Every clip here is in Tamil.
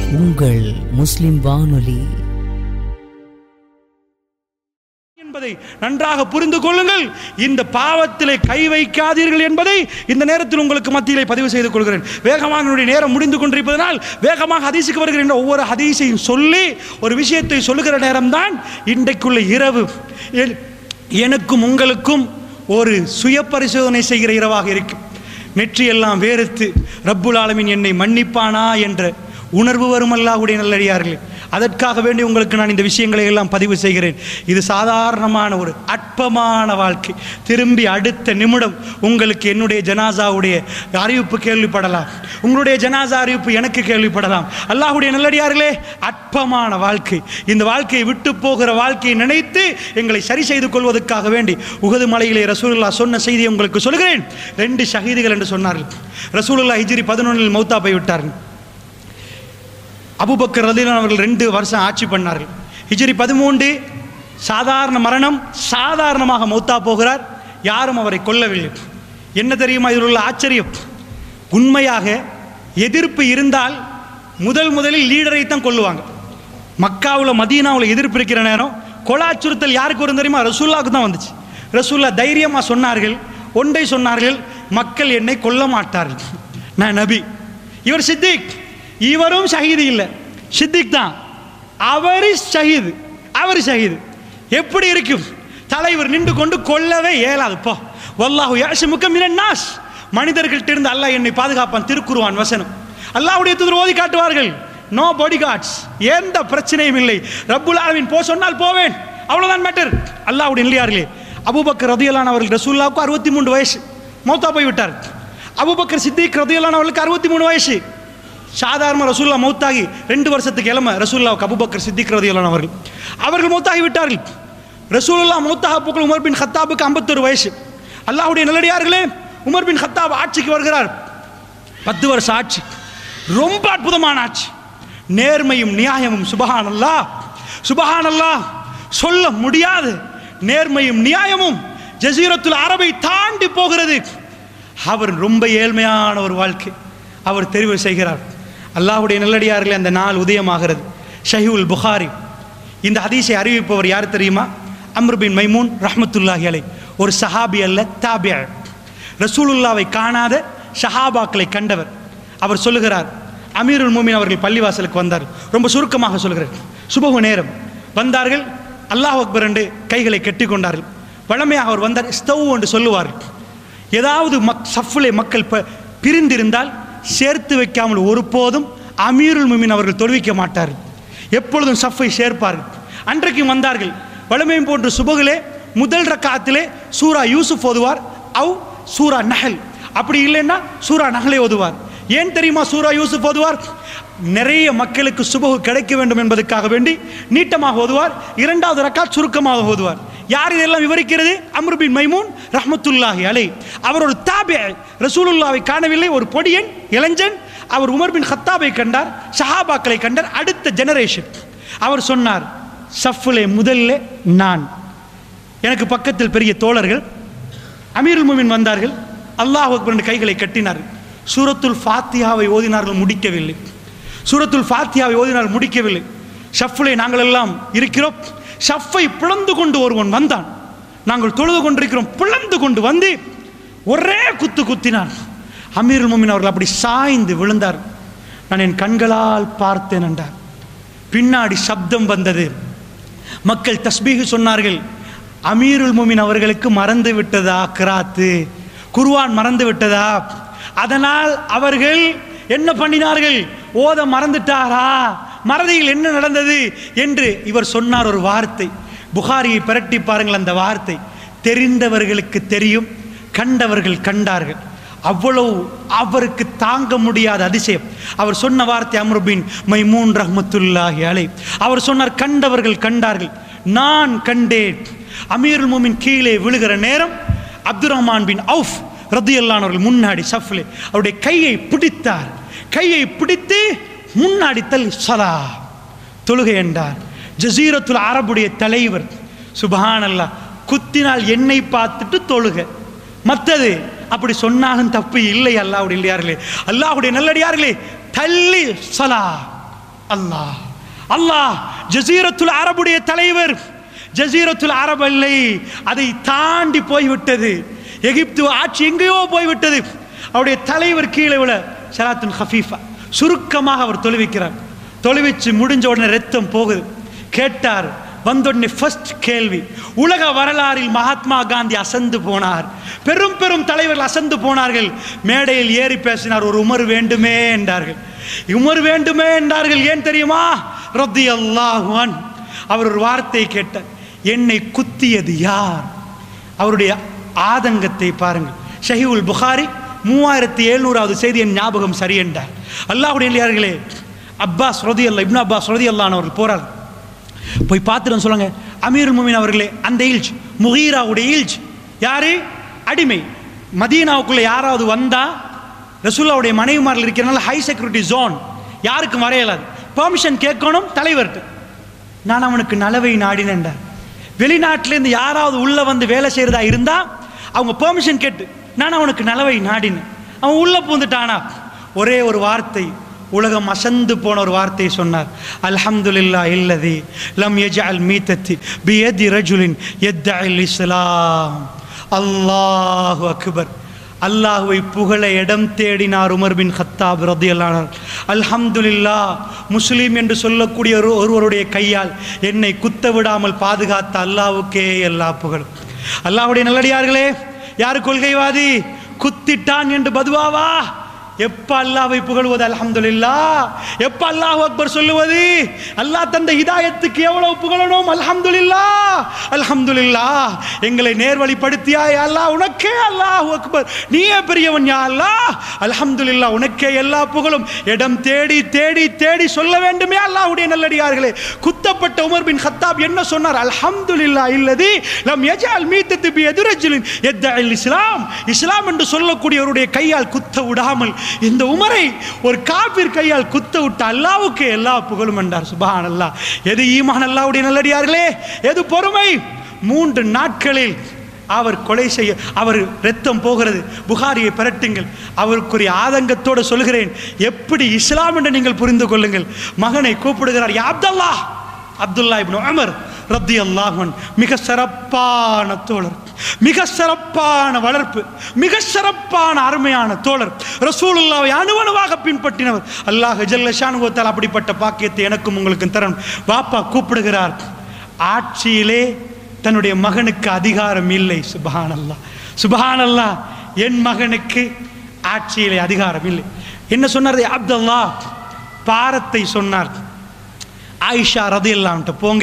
உங்கள் முஸ்லிம் வானொலி என்பதை நன்றாக புரிந்து கொள்ளுங்கள் இந்த பாவத்திலே கை வைக்காதீர்கள் என்பதை இந்த நேரத்தில் உங்களுக்கு மத்தியிலே பதிவு செய்து கொள்கிறேன் வேகமாக என்னுடைய நேரம் முடிந்து கொண்டிருப்பதனால் வேகமாக ஹதீஸுக்கு வருகின்ற ஒவ்வொரு ஹதீஸையும் சொல்லி ஒரு விஷயத்தை சொல்லுகிற நேரம்தான் இன்றைக்குள்ள இரவு எ- எனக்கும் உங்களுக்கும் ஒரு சுய பரிசோதனை செய்கிற இரவாக இருக்கும் நெற்றியெல்லாம் வேறுத்து ரப்புல் ஆலமீன் என்னை மன்னிப்பானா என்ற உணர்வு வரும் அல்லாஹ்வுடைய நல்லடியார்களே அதற்காக வேண்டி உங்களுக்கு நான் இந்த விஷயங்களை எல்லாம் பதிவு செய்கிறேன் இது சாதாரணமான ஒரு அற்பமான வாழ்க்கை திரும்பி அடுத்த நிமிடம் உங்களுக்கு என்னுடைய ஜனாசாவுடைய அறிவிப்பு கேள்விப்படலாம் உங்களுடைய ஜனாசா அறிவிப்பு எனக்கு கேள்விப்படலாம் அல்லாஹ்வுடைய நல்லடியார்களே அற்பமான வாழ்க்கை இந்த வாழ்க்கையை விட்டு போகிற வாழ்க்கையை நினைத்து எங்களை சரி செய்து கொள்வதற்காக வேண்டி உகது மலையிலே ரசூலுல்லாஹ் சொன்ன செய்தியை உங்களுக்கு சொல்கிறேன் ரெண்டு ஷஹீதுகள் என்று சொன்னார்கள் ரசூலுல்லாஹ் ஹிஜ்ரி பதினொன்றில் மௌத்தா போய் விட்டார்கள் அபுபக்கர் ரலியல்லாஹு அவர்கள் ரெண்டு வருஷம் ஆட்சி பண்ணார்கள் ஹிஜ்ரி பதிமூன்று சாதாரண மரணம் சாதாரணமாக மௌத்தா போகிறார் யாரும் அவரை கொல்லவில்லை என்ன தெரியுமா இதில் உள்ள ஆச்சரியம் உண்மையாக எதிர்ப்பு இருந்தால் முதல் முதலில் லீடரை தான் கொல்லுவாங்க மக்காவில் மதீனாவில் எதிர்ப்பு இருக்கிற நேரம் கொலை அச்சுறுத்தல் யாருக்கு வரும் தெரியுமா ரசூல்லாவுக்கு தான் வந்துச்சு ரசூல்லா தைரியமாக சொன்னார்கள் ஒன்றை சொன்னார்கள் மக்கள் என்னை கொல்ல மாட்டார்கள் நான் நபி இவர் சித்திக் இவரும் ஷஹீது இல்லை சித்திக் தான் அவர் ஷஹீது அவர் ஷஹீது எப்படி இருக்கும் தலைவர் நின்று கொண்டு கொல்லவே இயலாது போ வல்லாஹு யாசிமுக்க மினன் நாஸ் மனிதர்கள்ட்ட இருந்து அல்லாஹ் என்னை பாதுகாப்பான் திருக்குருவான் வசனம் அல்லாஹ்வுடைய தூதர் ஓதி காட்டுவார்கள் நோ பாடி கார்ட்ஸ் எந்த பிரச்சனையும் இல்லை ரப்புல் ஆலமீன் போ சொன்னால் போவேன் அவ்வளவுதான் மேட்டர் அல்லாஹ்வுடைய இல்லையார்களே அபூபக்கர் ரதியலான் அவர்கள் ரசூல்லாவுக்கு அறுபத்தி மூன்று வயசு மௌத்தா போய் விட்டார் அபூபக்கர் சித்திக் ரதியலான் அவர்களுக்கு அறுபத்தி மூணு வயசு சாதாரண ரசூல்லா மௌத்தாகி ரெண்டு வருஷத்துக்கு இளம ரசூல்லாவுக்கு அபூபக்கர் சித்திக் ரதியலான் அவர்கள் அவர்கள் மௌத்தாகி விட்டார்கள் ரசூலுல்லா மௌத்தாக போக்கள் உமர் பின் ஹத்தாபுக்கு ஐம்பத்தொரு வயசு அல்லாஹ்வுடைய நல்லடியார்களே உமர் பின் ஹத்தாப் ஆட்சிக்கு வருகிறார் பத்து வருஷம் ஆட்சி ரொம்ப அற்புதமான ஆட்சி நேர்மையும் நியாயமும் சுபஹானல்லா சுபஹானல்லா சொல்ல முடியாது நேர்மையும் நியாயமும் ஜசீரத்துல் அரபை தாண்டி போகிறது அவர் ரொம்ப ஏழ்மையான ஒரு வாழ்க்கை அவர் தெரிவு செய்கிறார் அல்லாஹ்வுடைய நல்லடியார்களே அந்த நாள் உதயமாகிறது ஷஹீவுல் புகாரி இந்த ஹதீஸை அறிவிப்பவர் யார் தெரியுமா அம்ரு பின் மைமூன் ரஹ்மத்துல்லாஹி அலை ஒரு சஹாபி அல்ல தாபியா ரசூலுல்லாவை காணாத ஷஹாபாக்களை கண்டவர் அவர் சொல்லுகிறார் அமீருல் மூமின் அவர்கள் பள்ளிவாசலுக்கு வந்தார் ரொம்ப சுருக்கமாக சொல்கிறார் சுபகு நேரம் வந்தார்கள் அல்லாஹ் அக்பர் என்று கைகளை கட்டி கொண்டார்கள் வழமையாக அவர் வந்தார் ஸ்டவ் என்று சொல்லுவார்கள் ஏதாவது மக் சஃப்பிலே மக்கள் ப பிரிந்திருந்தால் சேர்த்து வைக்காமல் ஒருபோதும் அமீருல் முமின் அவர்கள் தொழுவிக்க மாட்டார்கள் எப்பொழுதும் சஃப்பை சேர்ப்பார்கள் அன்றைக்கும் வந்தார்கள் வளமையும் போன்ற சுபகிலே முதல் ரக்காத்திலே சூரா யூசுப் ஓதுவார் அவ் சூரா நஹல் அப்படி இல்லைன்னா சூரா நஹலை ஓதுவார் ஏன் தெரியுமா சூரா யூசுப் ஓதுவார் நிறைய மக்களுக்கு சுபகு கிடைக்க வேண்டும் என்பதற்காக வேண்டி நீட்டமாக ஓதுவார் இரண்டாவது ரக்காத் சுருக்கமாக ஓதுவார் யார் இதெல்லாம் விவரிக்கிறது அம்ரு பின் மைமூன் ரஹ்மத்துல்லாஹி அலை அவர் ஒரு தாபே ரசூலுல்லாவை காணவில்லை ஒரு பொடியன் இளைஞன் அவர் உமர் பின் ஹத்தாபை கண்டார் ஷஹாபாக்களை கண்டார் அடுத்த ஜெனரேஷன் அவர் சொன்னார் சஃப்லே முதல்ல நான் எனக்கு பக்கத்தில் பெரிய தோழர்கள் அமீருல் முமின் வந்தார்கள் அல்லாஹ் அக்பர் என்று கைகளை கட்டினார்கள் சூரத்துல் ஃபாத்தியாவை ஓதினார்கள் முடிக்கவில்லை சூரத்துல் ஃபாத்தியாவை ஓதினார்கள் முடிக்கவில்லை ஷஃப்லே நாங்கள் எல்லாம் இருக்கிறோம் ஷஃப்பை பிளந்து கொண்டு ஒருவன் வந்தான் நாங்கள் தொழுது கொண்டிருக்கிறோம் பிளந்து கொண்டு வந்து ஒரே குத்து குத்தினான் அமீருல் முமின் அவர்கள் அப்படி சாய்ந்து விழுந்தார் நான் என் கண்களால் பார்த்தேன் என்றார் பின்னாடி சப்தம் வந்தது மக்கள் தஸ்பீகு சொன்னார்கள் அமீருல் முமின் அவர்களுக்கு மறந்து விட்டதா கிராத்து குர்ஆன் மறந்து விட்டதா அதனால் அவர்கள் என்ன பண்ணினார்கள் ஓத மறந்துட்டாரா மறதியில் என்ன நடந்தது என்று இவர் சொன்னார் ஒரு வார்த்தை புகாரியை பிரட்டி பாருங்கள் அந்த வார்த்தை தெரிந்தவர்களுக்கு தெரியும் கண்டவர்கள் கண்டார்கள் அவ்வளவு அவருக்கு தாங்க முடியாத அதிசயம் அவர் சொன்ன வார்த்தை அம்ருபின் மைமூன் ரஹ்மத்துல்லாஹி அலை அவர் சொன்னார் கண்டவர்கள் கண்டார்கள் நான் கண்டேன் அமீருல் மூமின் கீழே விழுகிற நேரம் அப்துல் ரஹ்மான் பின் அவுஃப் ரத்தியல்லான் அவர்கள் முன்னாடி சஃப்லே அவருடைய கையை பிடித்தார் கையை பிடித்து முன்னாடி தள்ளி சலா தொழுகை என்றார் ஜசீரத்துல் அரபுடைய தலைவர் சுபஹானல்லா குத்தினால் என்னை பார்த்துட்டு தொழுக மற்றது அப்படி சொன்னாலும் தப்பு இல்லை அல்லாஹ்வுடைய இல்லையார்களே அல்லாஹ்வுடைய நல்லடியார்களே தள்ளி சலா அல்லாஹ் அல்லாஹ் ஜசீரத்துல் அரபுடைய தலைவர் ஜசீரத்துல் அரபு இல்லை அதை தாண்டி போய்விட்டது எகிப்து ஆட்சி எங்கேயோ போய்விட்டது அவருடைய தலைவர் கீழே விழ சலாத்துல் ஹஃபீஃபா சுருக்கமாக அவர் தொழுவிக்கிறார் தொழுவிச்சு முடிஞ்ச உடனே ரத்தம் போகுது கேட்டார் வந்தோடனே ஃபர்ஸ்ட் கேள்வி உலக வரலாறில் மகாத்மா காந்தி அசந்து போனார் பெரும் பெரும் தலைவர்கள் அசந்து போனார்கள் மேடையில் ஏறி பேசினார் ஒரு உமர் வேண்டுமே என்றார்கள் உமர் வேண்டுமே என்றார்கள் ஏன் தெரியுமா ரத்தி அல்லாஹுவான் அவர் ஒரு வார்த்தை கேட்டார் என்னை குத்தியது யார் அவருடைய ஆதங்கத்தை பாருங்கள் ஷஹீவுல் புகாரி மூவாயிரத்தி எழுநூறாவது செய்தி என் ஞாபகம் சரி என்றார் அல்லாஹுடைய இல்லையார்களே அப்பாஸ் ரதி அல்லா இப்னு அப்பாஸ் ரதி அவர்கள் போறார் போய் பார்த்துட்டு சொல்லுங்க அமீருல் முமின் அவர்களே அந்த ஈல்ஜ் முகீராவுடைய ஈல்ஜ் யாரு அடிமை மதீனாவுக்குள்ள யாராவது வந்தா ரசூல்லாவுடைய மனைவிமாரில் இருக்கிறனால ஹை செக்யூரிட்டி ஜோன் யாருக்கும் வரையலாது பெர்மிஷன் கேட்கணும் தலைவர்கிட்ட நான் அவனுக்கு நலவை நாடினேன்டார் வெளிநாட்டிலேருந்து யாராவது உள்ள வந்து வேலை செய்கிறதா இருந்தா அவங்க பெர்மிஷன் கேட்டு நான் அவனுக்கு நலவை நாடினேன் அவன் உள்ள பூந்துட்டானா ஒரே ஒரு வார்த்தை உலகம் அசந்து போன ஒரு வார்த்தையை சொன்னார் அல்ஹம்துலில்லா இல்லதி லம் யஜ்அல் மீத்தத்தி பியதி ரஜுலின் யத்தஇல் இஸ்லாம் அல்லாஹு அக்பர் அல்லாஹுவை புகழ இடம் தேடினார் உமர் பின் ஹத்தாப் ரதியல்லானார் அல்ஹம்துலில்லா முஸ்லீம் என்று சொல்லக்கூடிய ஒரு ஒருவருடைய கையால் என்னை குத்த விடாமல் பாதுகாத்த அல்லாஹ்வுக்கே எல்லா புகழும் அல்லாஹ்வுடைய நல்லடியார்களே யார் கொள்கைவாதி குத்திட்டான் என்று பதுவாவா எப்ப அல்லாஹ்வை புகழ்வது அல்ஹம்துலில்லா எப்ப அல்லாஹ் அக்பர் சொல்லுவது அல்லாஹ் தந்த ஹிதாயத்துக்கு எவ்வளவு புகழணும் அல்ஹம்துலில்லா அல்ஹம்துலில்லா எங்களை நேர்வழிப்படுத்தியா யா அல்லாஹ் உனக்கே அல்லாஹ் அக்பர் நீயே பெரியவன் யா அல்லாஹ் அல்ஹம்துலில்லா உனக்கே எல்லா புகழும் இடம் தேடி தேடி தேடி சொல்ல வேண்டுமே அல்லாஹ்வுடைய நல்லடியார்களே குத்தப்பட்ட உமர் பின் ஹத்தாப் என்ன சொன்னார் அல்ஹம்துலில்லா இல்லதி லம் யஜால் மீத்தத்து பி எதிரஜிலின் எத்தல் இஸ்லாம் இஸ்லாம் என்று சொல்லக்கூடியவருடைய கையால் குத்த விடாமல் இந்த உமரை ஒரு காபிர் கையால் குத்த விட்ட அல்லாவுக்கு எல்லா புகழும் என்றார் சுபஹான் அல்லாஹ் எது ஈமான் அல்லாவுடைய நல்லடியார்களே எது பொறுமை மூன்று நாட்களில் அவர் கொலை செய்ய அவர் ரத்தம் போகிறது புகாரியை பிரட்டுங்கள் அவருக்குரிய ஆதங்கத்தோடு சொல்கிறேன் எப்படி இஸ்லாம் என்று நீங்கள் புரிந்து கொள்ளுங்கள் மகனை கூப்பிடுகிறார் யா அப்தல்லா அப்துல்லா இப்னு உமர் ரத்தி அல்லாஹன் மிக சிறப்பான தோழர் மிக சிறப்பான வளர்ப்பு மிக சிறப்பான அருமையான தோழர் ரசூலுல்லாவை அணுவணுவாக பின்பற்றினவர் அல்லாஹ் ஜல்லஷானுவத்தால் அப்படிப்பட்ட பாக்கியத்தை எனக்கும் உங்களுக்கும் தரணும் பாப்பா கூப்பிடுகிறார் ஆட்சியிலே தன்னுடைய மகனுக்கு அதிகாரம் இல்லை சுபஹான் அல்லா சுபஹான் அல்லா என் மகனுக்கு ஆட்சியிலே அதிகாரம் இல்லை என்ன சொன்னார் அப்துல்லா பாரத்தை சொன்னார் ஆயிஷா ரதியல்லாம்ட்ட போங்க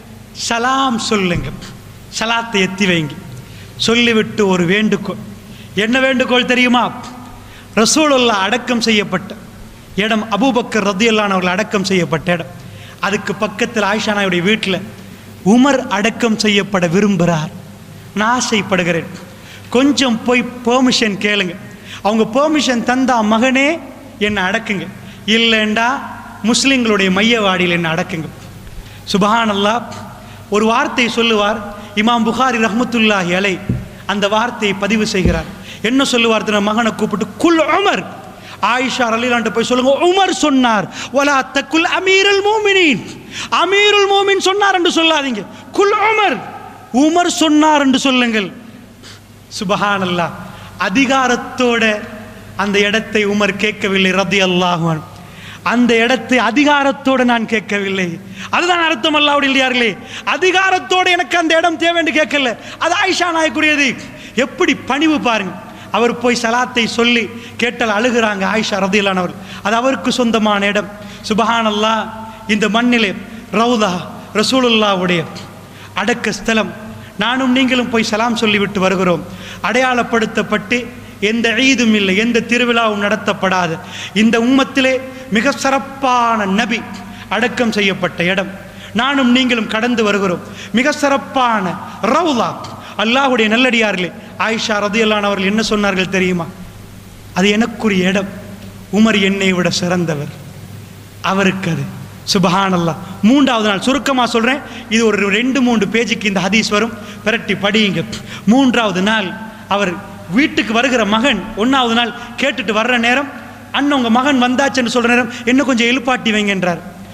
சலாம் சொல்லுங்க சலாத்தை எத்தி வைங்க சொல்லிவிட்டு ஒரு வேண்டுகோள் என்ன வேண்டுகோள் தெரியுமா ரசூலுல்லா அடக்கம் செய்யப்பட்ட இடம் அபூபக்கர் ரதியல்லான் அவர்கள் அடக்கம் செய்யப்பட்ட இடம் அதுக்கு பக்கத்தில் ஆயிஷா நாயுடைய வீட்டில் உமர் அடக்கம் செய்யப்பட விரும்புகிறார் நான் ஆசைப்படுகிறேன் கொஞ்சம் போய் பெர்மிஷன் கேளுங்க அவங்க பெர்மிஷன் தந்தா மகனே என்னை அடக்குங்க இல்லைண்டா முஸ்லிம்களுடைய மையவாடியில் என்னை அடக்குங்க சுபஹான் அல்லாஹ் ஒரு வார்த்தை சொல்லுவார் இமாம் புகாரி ரஹ்மத்துல்லாஹி அலை அந்த வார்த்தையை பதிவு செய்கிறார் என்ன சொல்லுவார் தன் மகனை கூப்பிட்டு குல் உமர் ஆயிஷா அலிலான்ட்டு போய் சொல்லுங்க உமர் சொன்னார் வலா தக்குல் அமீருல் மூமினின் அமீருல் மூமின் சொன்னார் என்று சொல்லாதீங்க குல் உமர் உமர் சொன்னார் என்று சொல்லுங்கள் சுபஹான் அல்லாஹ் அதிகாரத்தோட அந்த இடத்தை உமர் கேட்கவில்லை ரதி அல்லாஹுவன் அந்த இடத்தை அதிகாரத்தோடு நான் கேட்கவில்லை அதுதான் அர்த்தம் அல்லாவுடைய இல்லையார்களே அதிகாரத்தோடு எனக்கு அந்த இடம் தேவை என்று கேட்கல அது ஆயிஷா நாயக்குரியது எப்படி பணிவு பாருங்க அவர் போய் சலாத்தை சொல்லி கேட்டால் அழுகிறாங்க ஆயிஷா ரதியிலானவர் அது அவருக்கு சொந்தமான இடம் சுபஹான் அல்லா இந்த மண்ணிலே ரவுதா ரசூலுல்லாவுடைய அடக்க ஸ்தலம் நானும் நீங்களும் போய் சலாம் சொல்லிவிட்டு வருகிறோம் அடையாளப்படுத்தப்பட்டு எந்த ஈதும் இல்லை எந்த திருவிழாவும் நடத்தப்படாது இந்த உம்மத்திலே மிக சிறப்பான நபி அடக்கம் செய்யப்பட்ட இடம் நானும் நீங்களும் கடந்து வருகிறோம் மிக சிறப்பான ரவுலா அல்லாஹுடைய நல்லடியார்களே ஆயிஷா ரதியல்லான் அவர்கள் என்ன சொன்னார்கள் தெரியுமா அது எனக்குரிய இடம் உமர் என்னை விட சிறந்தவர் அவருக்கு அது சுபஹான் அல்லா மூன்றாவது நாள் சுருக்கமாக சொல்கிறேன் இது ஒரு ரெண்டு மூன்று பேஜுக்கு இந்த ஹதீஸ் வரும் பிரட்டி படியுங்க மூன்றாவது நாள் அவர் வீட்டுக்கு வருகிற மகன் ஒன்றாவது நாள் கேட்டுட்டு வர்ற நேரம் அண்ணன் உங்கள் மகன் வந்தாச்சுன்னு சொல்கிற நேரம் என்ன கொஞ்சம் எழுப்பாட்டி வைங்கன்றார்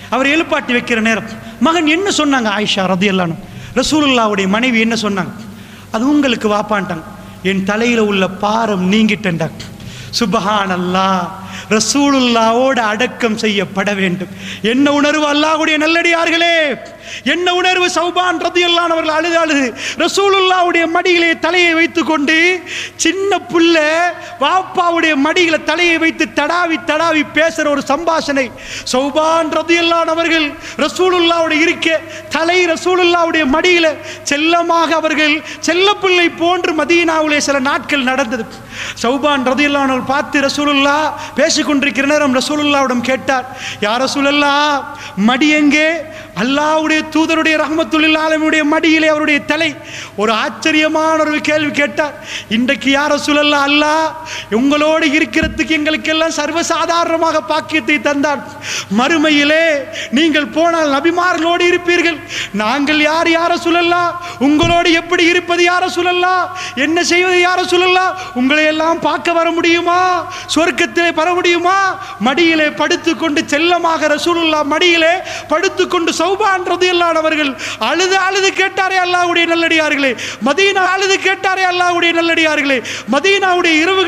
அவர் எழுப்பாட்டி வைக்கிற நேரம் மகன் என்ன சொன்னாங்க ஆயிஷா ரதி அல்லானும் ரசூலுல்லாவுடைய மனைவி என்ன சொன்னாங்க அது உங்களுக்கு வாப்பான்ட்டாங்க என் தலையில் உள்ள பாரம் நீங்கிட்டேன்டாங்க சுபஹான் அல்லாஹ் ரசூலுல்லாவோட அடக்கம் செய்யப்பட வேண்டும் என்ன உணர்வு அல்லாஹ்வுடைய நல்லடியார்களே என்ன உணர்வு சௌபான் ரதியல்லான் அவர்கள் அழுது அழுது ரசூலுல்லாவுடைய மடியிலே தலையை வைத்துக்கொண்டு சின்ன புள்ள வாப்பாவுடைய மடியில தலையை வைத்து தடாவி தடாவி பேசுற ஒரு சம்பாஷணை சௌபான் ரதியல்லான் அவர்கள் ரசூலுல்லாவுடைய இருக்க தலை ரசூலுல்லாவுடைய மடியில செல்லமாக அவர்கள் செல்லப்பிள்ளை போன்று மதீனாவிலே சில நாட்கள் நடந்தது சௌபான் ரதியல்லான் அவர்கள் பார்த்து ரசூலுல்லா பேசிக்கொண்டிருக்கிற நேரம் ரசூலுல்லாவிடம் கேட்டார் யார் ரசூலுல்லா மடி எங்கே அல்லாவுடைய தூதருடைய ரஹமத்துல்லில் ஆலமுடைய மடியிலே அவருடைய தலை ஒரு ஆச்சரியமான ஒரு கேள்வி கேட்டார் இன்றைக்கு யார சொல்லல அல்லாஹ் உங்களோடு இருக்கிறதுக்கு எங்களுக்கெல்லாம் சர்வசாதாரணமாக பாக்கியத்தை தந்தார் மறுமையிலே நீங்கள் போனால் நபிமார்களோடு இருப்பீர்கள் நாங்கள் யார் யார சொல்லலாம் உங்களோடு எப்படி இருப்பது யார சொல்லலாம் என்ன செய்வது யார சொல்லலாம் உங்களை எல்லாம் பார்க்க வர முடியுமா சொர்க்கத்திலே வர முடியுமா மடியிலே படுத்துக்கொண்டு செல்லமாக ரசூலுல்லா மடியிலே படுத்துக்கொண்டு சௌபான் ரதியல்லான் அவர்கள் அழுது அழுது கேட்டாரே அல்லாஹ்வுடைய நல்லடியார்களே மதீனா அழுது கேட்டாரே அல்லாஹ்வுடைய நல்லடியார்களே மதீனாவுடைய இரவு